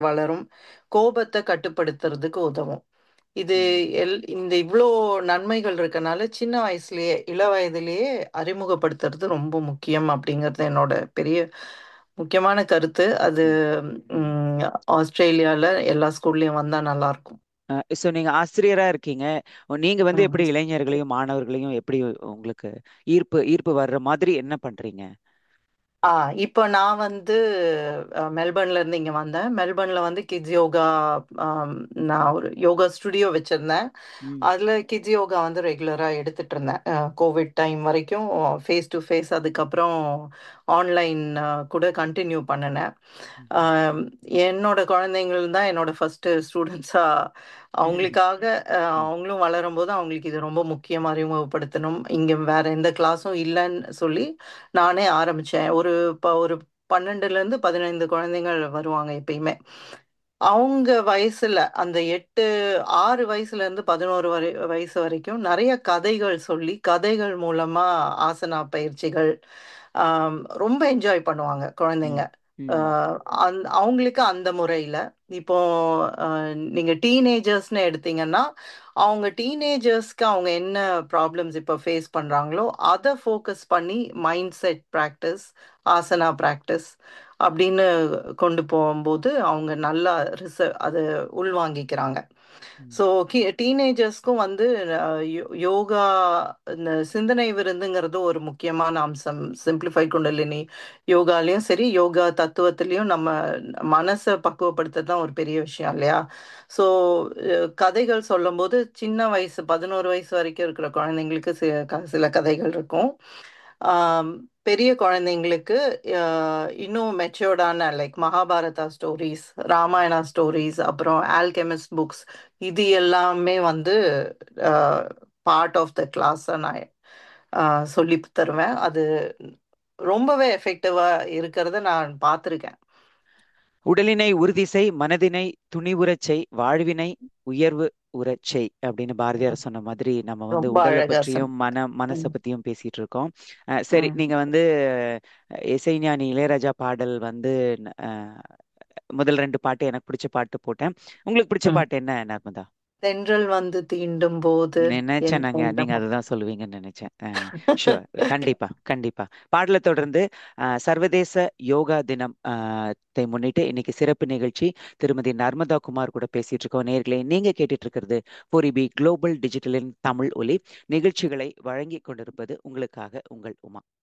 வளரும் கோபத்தை கட்டுப்படுத்துறதுக்கு உதவும் இது ம். எல் இந்த இவ்வளோ நன்மைகள் இருக்கனால சின்ன வயசுலயே இள வயதிலேயே அறிமுகப்படுத்துறது ரொம்ப முக்கியம் அப்படிங்கிறது என்னோட பெரிய முக்கியமான கருத்து அது ம். ம், ஆஸ்திரேலியால எல்லா ஸ்கூல்லயும் வந்தா நல்லா இருக்கும் ஸோ நீங்க ஆசிரியரா இருக்கீங்க நீங்க வந்து ம். எப்படி இளைஞர்களையும் மாணவர்களையும் எப்படி உங்களுக்கு ஈர்ப்பு ஈர்ப்பு வர்ற மாதிரி என்ன பண்றீங்க ஆ இப்போ நான் வந்து அஹ், மெல்பர்ன்ல இருந்து இங்க வந்தேன் மெல்பர்ன்ல வந்து கிட்ஸ் யோகா ஆம், நான் ஒரு யோகா ஸ்டுடியோ வச்சிருந்தேன் ம். அதுல கிட்ஸ் யோகா வந்து ரெகுலரா எடுத்துட்டு இருந்தேன் கோவிட் டைம் வரைக்கும் ஃபேஸ் டு ஃபேஸ் அதுக்கப்புறம் ஆன்லைன் கூட கண்டினியூ பண்ணினேன் ம். ஆம், என்னோட குழந்தைங்கள் தான் என்னோட ஃபர்ஸ்ட் ஸ்டூடெண்ட்ஸா அவங்களுக்காக அஹ், ம். அவங்களும் வளரும்போது அவங்களுக்கு இது ரொம்ப முக்கியம் அறிமுகப்படுத்தணும் இங்க வேற எந்த கிளாஸும் இல்லைன்னு சொல்லி நானே ஆரம்பிச்சேன் ஒரு ப- ஒரு பன்னெண்டுல இருந்து பதினைந்து குழந்தைகள் வருவாங்க எப்பயுமே அவங்க வயசுல அந்த எட்டு ஆறு வயசுல இருந்து பதினோரு வரை வயசு வரைக்கும் நிறைய கதைகள் சொல்லி கதைகள் மூலமா ஆசனா பயிற்சிகள் ஆம், ரொம்ப என்ஜாய் பண்ணுவாங்க குழந்தைங்க ம். ஆஹ் அந்த அவங்களுக்கு அந்த முறையில இப்போ ஆஹ் நீங்க டீனேஜர்ஸ்னு எடுத்தீங்கன்னா அவங்க டீனேஜர்ஸ்க்கு அவங்க என்ன ப்ராப்ளம்ஸ் இப்போ ஃபேஸ் பண்றாங்களோ அதை ஃபோக்கஸ் பண்ணி mind set practice asana practice அப்படின்னு கொண்டு போகும்போது அவங்க நல்லா ரிச அது உள்வாங்கிக்கிறாங்க ம். ஸோ டீனேஜர்ஸ்க்கும் வந்து அஹ், யோ- யோகா இந்த சிந்தனை விருந்துங்கிறது ஒரு முக்கியமான அம்சம் சிம்பிளிஃபை குண்டலினி யோகாலையும் சரி யோகா தத்துவத்திலையும் நம்ம மனசை பக்குவப்படுத்துறது தான் ஒரு பெரிய விஷயம் இல்லையா ஸோ கதைகள் சொல்லும்போது சின்ன வயசு பதினோரு வயசு வரைக்கும் இருக்கிற குழந்தைங்களுக்கு சில க- சில கதைகள் இருக்கும் ஆம், பெரிய குழந்தைங்களுக்கு அஹ், இன்னும் மெச்சோர்டான like Mahabharata stories Ramayana stories அப்புறம் ஆல்கெமிஸ்ட் புக்ஸ் இது எல்லாமே வந்து பார்ட் ஆஃப் த கிளாஸ் நான் அஹ், சொல்லி தருவேன் அது ரொம்பவே எஃபெக்டிவா இருக்கிறத நான் பார்த்துருக்கேன் உடலினை உறுதி செய் மனதினை துணிவுறச் செய் வாழ்வினை உயர்வு உறச் செய் அப்படின்னு பாரதியார் சொன்ன மாதிரி நம்ம வந்து ரொம்ப உடலை அழகா பற்றியும் சொன்ன மன மனசை ம், பத்தியும் பேசிட்டு இருக்கோம் அஹ் சரி ம், நீங்க வந்து அஹ், இசைஞானி இளையராஜா பாடல் வந்து அஹ், முதல் ரெண்டு பாட்டு எனக்கு பிடிச்ச பாட்டு போட்டேன் உங்களுக்கு பிடிச்ச ம். பாட்டு என்ன நர்மதா தென்றல் வந்து தீண்டும் போது நினைச்சேன் என் நாங்க நீங்க சொந்தம் அதுதான் சொல்லுவீங்கன்னு நினைச்சேன் ஷுவர் கண்டிப்பா கண்டிப்பா பாடலை தொடர்ந்து அஹ், சர்வதேச யோகா தினம் அஹ், தை முன்னிட்டு இன்னைக்கு சிறப்பு நிகழ்ச்சி திருமதி நர்மதா குமார் கூட பேசிட்டு இருக்கோம் நேர்களே நீங்க கேட்டுட்டு இருக்கிறது பொரிபி குளோபல் டிஜிட்டலின் தமிழ் ஒலி நிகழ்ச்சிகளை வழங்கி கொண்டிருப்பது உங்களுக்காக உங்கள் உமா